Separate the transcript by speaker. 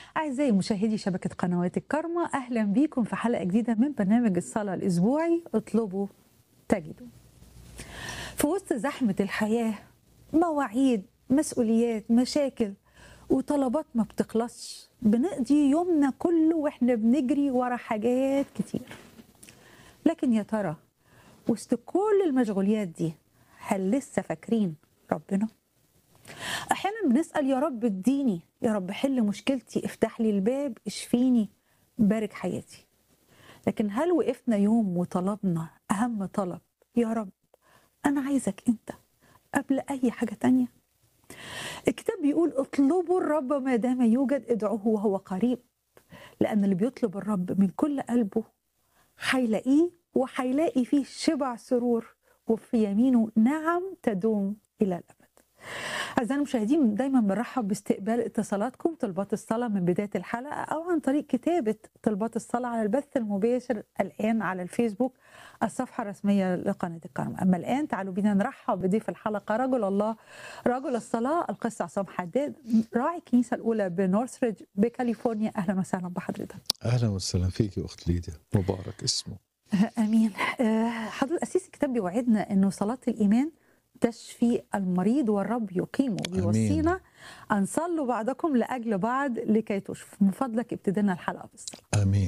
Speaker 1: أعزائي مشاهدي شبكة قنوات الكرمة أهلا بكم في حلقة جديدة من برنامج الصلاة الأسبوعي اطلبوا تجدوا في وسط زحمة الحياة مواعيد مسؤوليات مشاكل وطلبات ما بتخلصش بنقضي يومنا كله واحنا بنجري ورا حاجات كتير لكن يا ترى وسط كل المشغوليات دي هل لسه فاكرين ربنا؟ احيانا بنسال يا رب اديني يا رب حل مشكلتي افتح لي الباب اشفيني بارك حياتي لكن هل وقفنا يوم وطلبنا اهم طلب يا رب انا عايزك انت قبل اي حاجه تانية الكتاب بيقول اطلبوا الرب ما دام يوجد ادعوه وهو قريب لان اللي بيطلب الرب من كل قلبه هيلاقيه وهيلاقي فيه شبع سرور وفي يمينه نعم تدوم الى الابد أعزائي المشاهدين دايما بنرحب باستقبال اتصالاتكم طلبات الصلاة من بداية الحلقة أو عن طريق كتابة طلبات الصلاة على البث المباشر الآن على الفيسبوك الصفحة الرسمية لقناة الكرم أما الآن تعالوا بينا نرحب بضيف الحلقة رجل الله رجل الصلاة القس عصام حداد راعي الكنيسة الأولى بنورثريدج بكاليفورنيا أهلا وسهلا بحضرتك
Speaker 2: اهلا وسهلا فيك يا اخت ليديا مبارك اسمه
Speaker 1: امين آه، حضرتك اسيس الكتاب بيوعدنا انه صلاه الايمان تشفي المريض والرب يقيمه بيوصينا ان صلوا بعضكم لاجل بعض لكي تشفوا من فضلك ابتدينا الحلقه بالصلاه
Speaker 2: امين